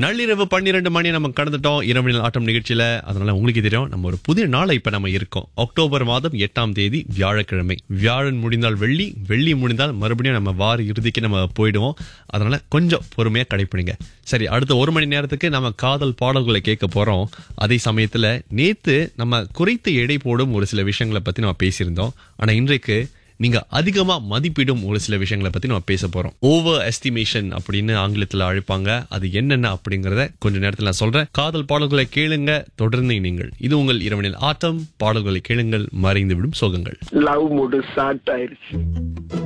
நள்ளிரவு பன்னிரண்டு மணி நம்ம கடந்துட்டோம் இரவு நாள் ஆட்டம் நிகழ்ச்சியில அதனால உங்களுக்கு தெரியும் நம்ம ஒரு புதிய நாளை இப்ப நம்ம இருக்கோம் அக்டோபர் மாதம் எட்டாம் தேதி வியாழக்கிழமை வியாழன் முடிந்தால் வெள்ளி வெள்ளி முடிந்தால் மறுபடியும் நம்ம வார இறுதிக்கு நம்ம போயிடுவோம் அதனால கொஞ்சம் பொறுமையா கடைப்பிடிங்க சரி அடுத்த ஒரு மணி நேரத்துக்கு நம்ம காதல் பாடல்களை கேட்க போறோம் அதே சமயத்துல நேத்து நம்ம குறைத்து எடை போடும் ஒரு சில விஷயங்களை பத்தி நம்ம பேசியிருந்தோம் ஆனா இன்றைக்கு நீங்க அதிகமா மதிப்பிடும் ஒரு சில விஷயங்களை பத்தி நம்ம பேச போறோம் ஓவர் எஸ்டிமேஷன் அப்படின்னு ஆங்கிலத்துல அழைப்பாங்க அது என்னென்ன அப்படிங்கறத கொஞ்ச நேரத்துல நான் சொல்றேன் காதல் பாடல்களை கேளுங்க தொடர்ந்து நீங்கள் இது உங்கள் இரவனில் ஆட்டம் பாடல்களை கேளுங்கள் மறைந்து விடும் சோகங்கள் லவ் மூடு ஸ்டார்ட் ஆயிருச்சு